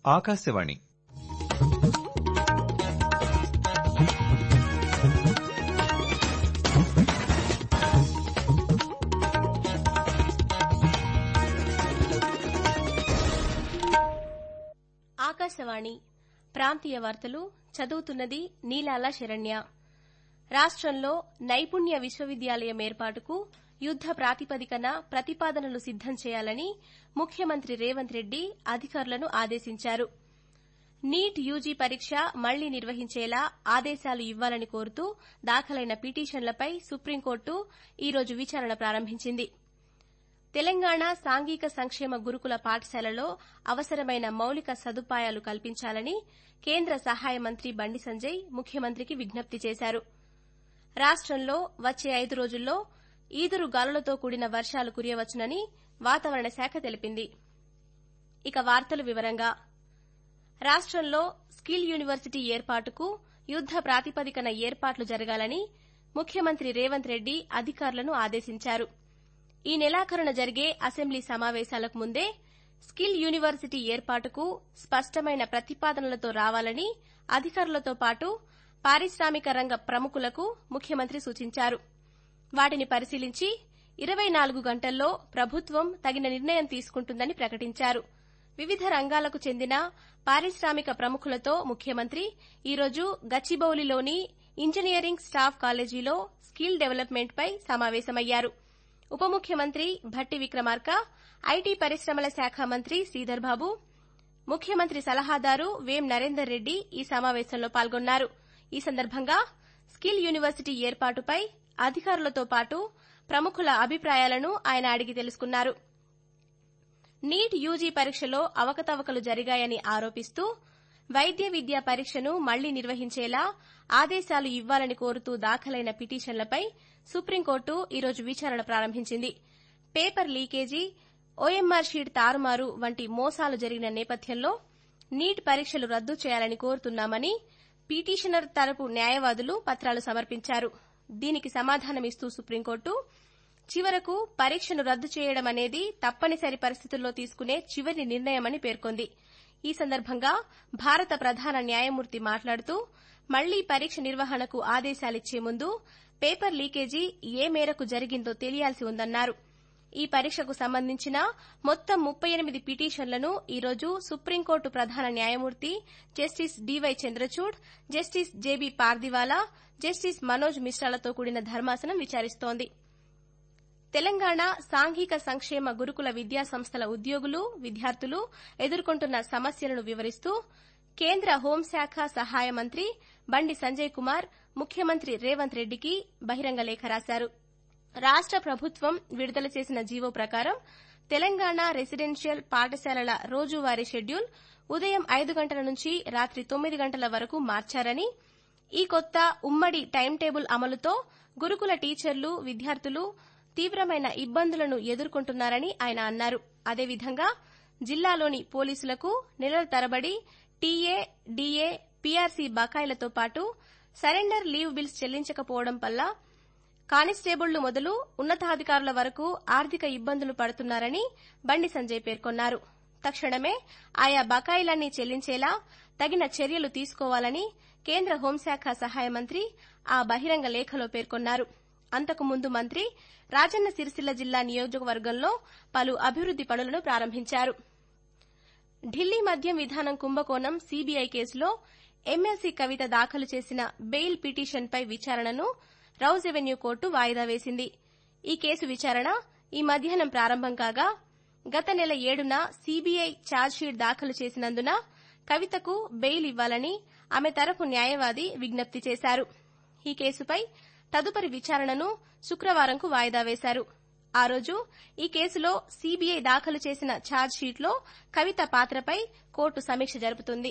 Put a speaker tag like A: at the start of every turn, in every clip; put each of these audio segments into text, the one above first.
A: ఆకాశవాణి
B: ఆకాశవాణి ప్రాంతీయ వార్తలు చదువుతున్నది నీలాల శరణ్య రాష్టంలో నైపుణ్య విశ్వవిద్యాలయం ఏర్పాటుకు యుద్ద ప్రాతిపదికన ప్రతిపాదనలు సిద్దం చేయాలని ముఖ్యమంత్రి రేవంత్ రెడ్డి అధికారులను ఆదేశించారు నీట్ యూజీ పరీక్ష మళ్లీ నిర్వహించేలా ఆదేశాలు ఇవ్వాలని కోరుతూ దాఖలైన పిటిషన్లపై సుప్రీంకోర్టు ఈ రోజు విచారణ ప్రారంభించింది తెలంగాణ సాంఘిక సంక్షేమ గురుకుల పాఠశాలలో అవసరమైన మౌలిక సదుపాయాలు కల్పించాలని కేంద్ర సహాయ మంత్రి బండి సంజయ్ ముఖ్యమంత్రికి విజ్ఞప్తి చేశారు రాష్టంలో వచ్చే ఐదు రోజుల్లో ఈదురు గాలులతో కూడిన వర్షాలు కురియవచ్చునని వాతావరణ శాఖ తెలిపింది ఇక వార్తలు వివరంగా రాష్టంలో స్కిల్ యూనివర్సిటీ ఏర్పాటుకు యుద్ద ప్రాతిపదికన ఏర్పాట్లు జరగాలని ముఖ్యమంత్రి రేవంత్ రెడ్డి అధికారులను ఆదేశించారు ఈ నెలాఖరున జరిగే అసెంబ్లీ సమావేశాలకు ముందే స్కిల్ యూనివర్సిటీ ఏర్పాటుకు స్పష్టమైన ప్రతిపాదనలతో రావాలని అధికారులతో పాటు పారిశ్రామిక రంగ ప్రముఖులకు ముఖ్యమంత్రి సూచించారు వాటిని పరిశీలించి ఇరవై నాలుగు గంటల్లో ప్రభుత్వం తగిన నిర్ణయం తీసుకుంటుందని ప్రకటించారు వివిధ రంగాలకు చెందిన పారిశ్రామిక ప్రముఖులతో ముఖ్యమంత్రి ఈరోజు గచ్చిబౌలిలోని ఇంజనీరింగ్ స్టాఫ్ కాలేజీలో స్కిల్ డెవలప్మెంట్ పై సమావేశమయ్యారు ఉప ముఖ్యమంత్రి భట్టి విక్రమార్క ఐటీ పరిశ్రమల శాఖ మంత్రి శ్రీధర్ బాబు ముఖ్యమంత్రి సలహాదారు వేం నరేందర్ రెడ్డి ఈ సమావేశంలో పాల్గొన్నారు ఈ సందర్భంగా స్కిల్ యూనివర్సిటీ ఏర్పాటుపై అధికారులతో పాటు ప్రముఖుల అభిప్రాయాలను ఆయన అడిగి తెలుసుకున్నారు నీట్ యూజీ పరీక్షలో అవకతవకలు జరిగాయని ఆరోపిస్తూ వైద్య విద్యా పరీక్షను మళ్లీ నిర్వహించేలా ఆదేశాలు ఇవ్వాలని కోరుతూ దాఖలైన పిటిషన్లపై సుప్రీంకోర్టు ఈరోజు విచారణ ప్రారంభించింది పేపర్ లీకేజీ ఓఎంఆర్ షీట్ తారుమారు వంటి మోసాలు జరిగిన నేపథ్యంలో నీట్ పరీక్షలు రద్దు చేయాలని కోరుతున్నామని పిటిషనర్ తరపు న్యాయవాదులు పత్రాలు సమర్పించారు దీనికి సమాధానమిస్తూ సుప్రీంకోర్టు చివరకు పరీక్షను రద్దు చేయడం అనేది తప్పనిసరి పరిస్థితుల్లో తీసుకునే చివరి నిర్ణయమని పేర్కొంది ఈ సందర్భంగా భారత ప్రధాన న్యాయమూర్తి మాట్లాడుతూ మళ్లీ పరీక్ష నిర్వహణకు ఆదేశాలిచ్చే ముందు పేపర్ లీకేజీ ఏ మేరకు జరిగిందో తెలియాల్సి ఉందన్నారు ఈ పరీక్షకు సంబంధించిన మొత్తం ముప్పై ఎనిమిది పిటిషన్లను ఈరోజు సుప్రీంకోర్టు ప్రధాన న్యాయమూర్తి justice D Y Chandrachud justice J B Pardiwala justice Manoj మిశ్రాలతో కూడిన ధర్మాసనం విచారిస్తోంది తెలంగాణ సాంఘిక సంక్షేమ గురుకుల విద్యా సంస్థల ఉద్యోగులు విద్యార్థులు ఎదుర్కొంటున్న సమస్యలను వివరిస్తూ కేంద్ర హోంశాఖ సహాయ మంత్రి బండి సంజయ్ కుమార్ ముఖ్యమంత్రి రేవంత్ రెడ్డికి బహిరంగ లేఖ రాశారు రాష్ట ప్రభుత్వం విడుదల చేసిన జీవో ప్రకారం తెలంగాణ రెసిడెన్షియల్ పాఠశాలల రోజువారీ షెడ్యూల్ ఉదయం ఐదు గంటల నుంచి రాత్రి తొమ్మిది గంటల వరకు మార్చారని ఈ కొత్త ఉమ్మడి టైం టేబుల్ అమలుతో గురుకుల టీచర్లు విద్యార్థులు తీవ్రమైన ఇబ్బందులను ఎదుర్కొంటున్నారని ఆయన అన్నారు అదేవిధంగా జిల్లాలోని పోలీసులకు నెలల తరబడి టీఏ డీఏ పీఆర్సీ బకాయిలతో పాటు సరెండర్ లీవ్ బిల్స్ చెల్లించకపోవడం వల్ల కానిస్టేబుళ్లు మొదలు ఉన్నతాధికారుల వరకు ఆర్థిక ఇబ్బందులు పడుతున్నారని బండి సంజయ్ పేర్కొన్నారు తక్షణమే ఆయా బకాయిలన్నీ చెల్లించేలా తగిన చర్యలు తీసుకోవాలని కేంద్ర హోంశాఖ సహాయ మంత్రి ఆ బహిరంగ లేఖలో పేర్కొన్నారు అంతకుముందు మంత్రి రాజన్న సిరిసిల్ల జిల్లా నియోజకవర్గంలో పలు అభివృద్ది పనులను ప్రారంభించారు ఢిల్లీ మద్యం విధానం కుంభకోణం సీబీఐ కేసులో ఎమ్మెల్సీ కవిత దాఖలు చేసిన బెయిల్ పిటిషన్పై విచారణను రౌజ్ ఎవెన్యూ కోర్టు వాయిదా వేసింది ఈ కేసు విచారణ ఈ మధ్యాహ్నం ప్రారంభం కాగా గత నెల ఏడున సీబీఐ ఛార్జ్షీట్ దాఖలు చేసినందున కవితకు బెయిల్ ఇవ్వాలని ఆమె తరఫు న్యాయవాది విజ్ఞప్తి చేశారు ఈ కేసుపై తదుపరి విచారణను శుక్రవారంకు వాయిదా వేశారు ఆ రోజు ఈ కేసులో సీబీఐ దాఖలు చేసిన ఛార్జ్షీట్లో కవిత పాత్రపై కోర్టు సమీక్ష జరుపుతుంది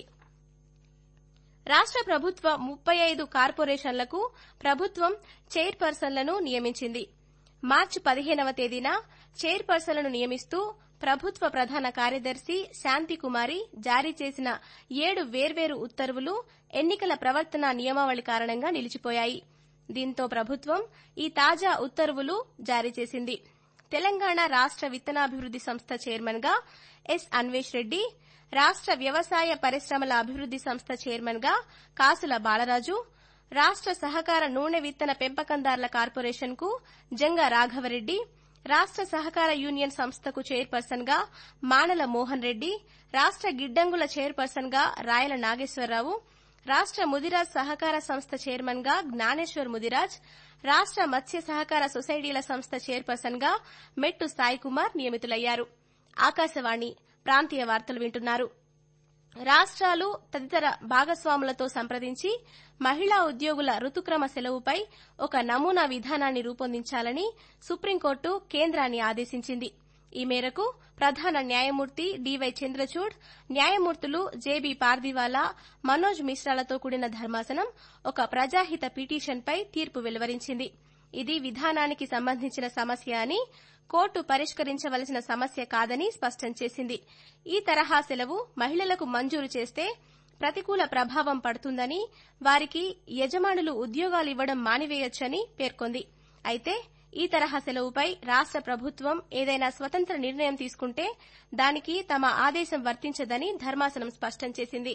B: రాష్ట ప్రభుత్వ ముప్పై ఐదు కార్పొరేషన్లకు ప్రభుత్వం చైర్పర్సన్లను నియమించింది మార్చి పదిహేనవ తేదీన చైర్పర్సన్లను నియమిస్తూ ప్రభుత్వ ప్రధాన కార్యదర్శి శాంతికుమారి జారీ చేసిన ఏడు వేర్వేరు ఉత్తర్వులు ఎన్నికల ప్రవర్తన నియమావళి కారణంగా నిలిచిపోయాయి దీంతో ప్రభుత్వం ఈ తాజా ఉత్తర్వులు జారీ చేసింది తెలంగాణ రాష్ట విత్తనాభివృద్ది సంస్థ చైర్మన్ గా ఎస్ అన్వేష్ రెడ్డి రాష్ట వ్యవసాయ పరిశ్రమల అభివృద్ది సంస్థ చైర్మన్ గా కాసుల బాలరాజు రాష్ట సహకార నూనె విత్తన పెంపకందారుల కార్పొరేషన్ కు జంగ రాఘవరెడ్డి రాష్ట సహకార యూనియన్ సంస్థకు చైర్పర్సన్ గా మానల మోహన్ రెడ్డి రాష్ట గిడ్డంగుల చైర్పర్సన్ గా రాయల నాగేశ్వరరావు రాష్ట ముదిరాజ్ సహకార సంస్థ చైర్మన్ గా జ్ఞానేశ్వర్ ముదిరాజ్ రాష్ట మత్స్య సహకార సొసైటీల సంస్థ చైర్పర్సన్ గా మెట్టు సాయికుమార్ నియమితులయ్యారు ఆకాశవాణి ప్రాంతీయ వార్తలు వింటున్నారు రాష్ట్రాలు తదితర భాగస్వాములతో సంప్రదించి మహిళా ఉద్యోగుల రుతుక్రమ సెలవుపై ఒక నమూనా విధానాన్ని రూపొందించాలని సుప్రీంకోర్టు కేంద్రాన్ని ఆదేశించింది ఈ మేరకు ప్రధాన న్యాయమూర్తి డీవై చంద్రచూడ్ న్యాయమూర్తులు జేబీ పార్దివాలా మనోజ్ మిశ్రాలతో కూడిన ధర్మాసనం ఒక ప్రజాహిత పిటిషన్పై తీర్పు వెలువరించింది ఇది విధానానికి సంబంధించిన సమస్య అని కోర్టు పరిష్కరించవలసిన సమస్య కాదని స్పష్టం చేసింది ఈ తరహా సెలవు మహిళలకు మంజూరు చేస్తే ప్రతికూల ప్రభావం పడుతుందని వారికి యజమానులు ఉద్యోగాలివ్వడం మానివేయొచ్చని పేర్కొంది అయితే ఈ తరహా సెలవుపై రాష్ట ప్రభుత్వం ఏదైనా స్వతంత్ర నిర్ణయం తీసుకుంటే దానికి తమ ఆదేశం వర్తించదని ధర్మాసనం స్పష్టం చేసింది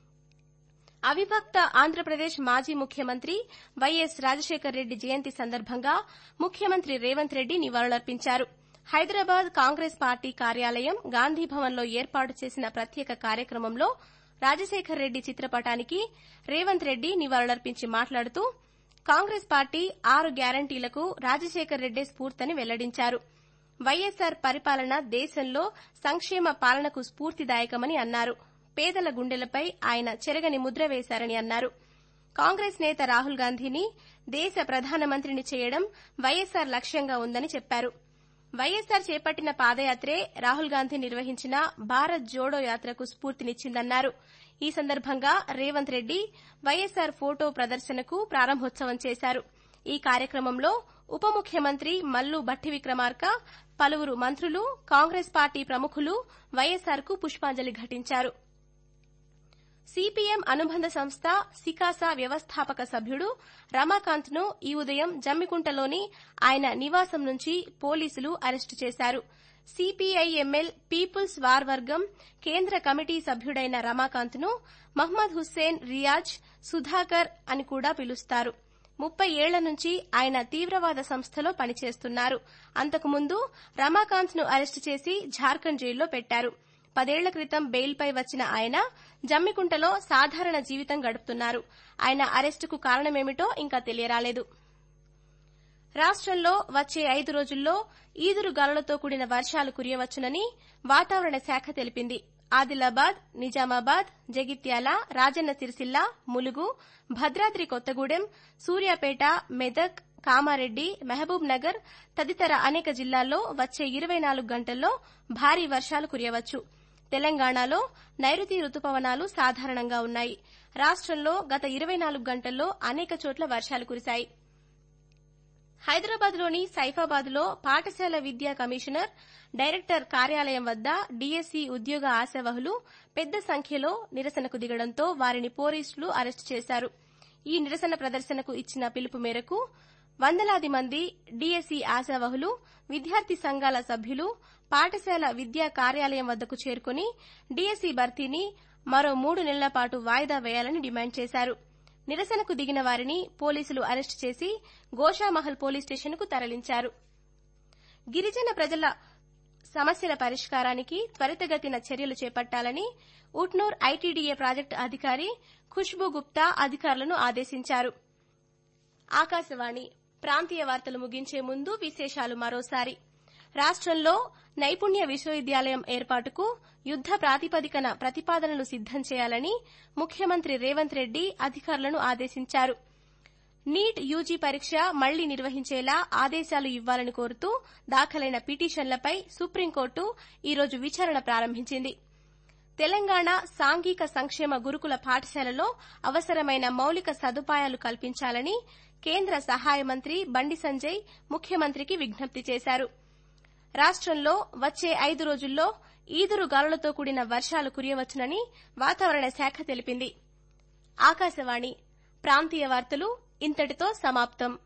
B: అవిభక్త ఆంధ్రప్రదేశ్ మాజీ ముఖ్యమంత్రి వైఎస్ రాజశేఖర్ రెడ్డి జయంతి సందర్భంగా ముఖ్యమంత్రి రేవంత్ రెడ్డి నివాళులర్పించారు హైదరాబాద్ కాంగ్రెస్ పార్టీ కార్యాలయం గాంధీభవన్లో ఏర్పాటు చేసిన ప్రత్యేక కార్యక్రమంలో రాజశేఖర్ రెడ్డి చిత్రపటానికి రేవంత్ రెడ్డి నివాళులర్పించి మాట్లాడుతూ కాంగ్రెస్ పార్టీ ఆరు గ్యారంటీలకు రాజశేఖర్ రెడ్డే స్ఫూర్తని వెల్లడించారు వైఎస్సార్ పరిపాలన దేశంలో సంక్షేమ పాలనకు స్ఫూర్తిదాయకమని అన్నారు పేదల గుండెలపై ఆయన చెరగని ముద్ర వేశారని అన్నారు కాంగ్రెస్ నేత రాహుల్ గాంధీని దేశ ప్రధానమంత్రిని చేయడం వైఎస్సార్ లక్ష్యంగా ఉందని చెప్పారు వైఎస్సార్ చేపట్టిన పాదయాత్రే రాహుల్ గాంధీ నిర్వహించిన భారత్ జోడో యాత్రకు స్ఫూర్తినిచ్చిందన్నారు ఈ సందర్భంగా రేవంత్ రెడ్డి వైఎస్సార్ ఫోటో ప్రదర్శనకు ప్రారంభోత్సవం చేశారు ఈ కార్యక్రమంలో ఉప ముఖ్యమంత్రి మల్లు భట్టి విక్రమార్క పలువురు మంత్రులు కాంగ్రెస్ పార్టీ ప్రముఖులు వైఎస్సార్ కు పుష్పాంజలి ఘటించారు సిపిఎం అనుబంధ సంస్థ సికాసా వ్యవస్థాపక సభ్యుడు రమాకాంత్ ను ఈ ఉదయం జమ్మికుంటలోని ఆయన నివాసం నుంచి పోలీసులు అరెస్టు చేశారు సిపిఐఎంఎల్ పీపుల్స్ వార్ వర్గం కేంద్ర కమిటీ సభ్యుడైన రమాకాంత్ ను మహ్మద్ హుస్సేన్ రియాజ్ సుధాకర్ అని కూడా పిలుస్తారు ముప్పై ఏళ్ల నుంచి ఆయన తీవ్రవాద సంస్థలో పనిచేస్తున్నారు అంతకుముందు రమాకాంత్ ను అరెస్టు చేసి జార్ఖండ్ జైల్లో పెట్టారు పదేళ్ల క్రితం బెయిల్పై వచ్చిన ఆయన జమ్మికుంటలో సాధారణ జీవితం గడుపుతున్నారు ఆయన అరెస్టుకు కారణమేమిటో ఇంకా తెలియరాలేదు రాష్టంలో వచ్చే ఐదు రోజుల్లో ఈదురు గాలులతో కూడిన వర్షాలు కురియవచ్చునని వాతావరణ శాఖ తెలిపింది ఆదిలాబాద్ నిజామాబాద్ జగిత్యాల రాజన్న సిరిసిల్ల ములుగు భద్రాద్రి కొత్తగూడెం సూర్యాపేట మెదక్ కామారెడ్డి మహబూబ్ నగర్ తదితర అనేక జిల్లాల్లో వచ్చే ఇరవై నాలుగు గంటల్లో భారీ వర్షాలు కురియవచ్చు తెలంగాణలో నైరుతి రుతుపవనాలు సాధారణంగా ఉన్నాయి రాష్టంలో గత ఇరవై నాలుగు గంటల్లో అనేక చోట్ల వర్షాలు కురిశాయి హైదరాబాద్లోని సైఫాబాద్లో పాఠశాల విద్యా కమిషనర్ డైరెక్టర్ కార్యాలయం వద్ద డీఎస్సీ ఉద్యోగ ఆశావహులు పెద్ద సంఖ్యలో నిరసనకు దిగడంతో వారిని పోలీసులు అరెస్టు చేశారు ఈ నిరసన ప్రదర్శనకు ఇచ్చిన పిలుపు మేరకు వందలాది మంది డీఎస్సీ ఆశావహులు విద్యార్థి సంఘాల సభ్యులు పాఠశాల విద్యా కార్యాలయం వద్దకు చేరుకుని డీఎస్సీ భర్తీని మరో మూడు నెలల పాటు వాయిదా వేయాలని డిమాండ్ చేశారు నిరసనకు దిగిన వారిని పోలీసులు అరెస్టు చేసి గోషామహల్ పోలీస్ స్టేషన్కు తరలించారు గిరిజన ప్రజల సమస్యల పరిష్కారానికి త్వరితగతిన చర్యలు చేపట్టాలని ఉట్నూర్ ఐటీడీఏ ప్రాజెక్టు అధికారి ఖుష్బూ గుప్తా అధికారులను ఆదేశించారు ఆకాశవాణి ప్రాంతీయ వార్తలు ముగించే ముందు విశేషాలు మరోసారి రాష్టంలో నైపుణ్య విశ్వవిద్యాలయం ఏర్పాటుకు యుద్ద ప్రాతిపదికన ప్రతిపాదనలు సిద్దం చేయాలని ముఖ్యమంత్రి రేవంత్ రెడ్డి అధికారులను ఆదేశించారు నీట్ యూజీ పరీక్ష మళ్లీ నిర్వహించేలా ఆదేశాలు ఇవ్వాలని కోరుతూ దాఖలైన పిటిషన్లపై సుప్రీంకోర్టు ఈరోజు విచారణ ప్రారంభించింది తెలంగాణ సాంఘిక సంక్షేమ గురుకుల పాఠశాలలో అవసరమైన మౌలిక సదుపాయాలు కల్పించాలని కేంద్ర సహాయ మంత్రి బండి సంజయ్ ముఖ్యమంత్రికి విజ్ఞప్తి చేశారు రాష్టంలో వచ్చే ఐదు రోజుల్లో ఈదురు గాలులతో కూడిన వర్షాలు కురియవచ్చునని వాతావరణ శాఖ తెలిపింది ఆకాశవాణి ప్రాంతీయ వార్తలు ఇంతటితో సమాప్తం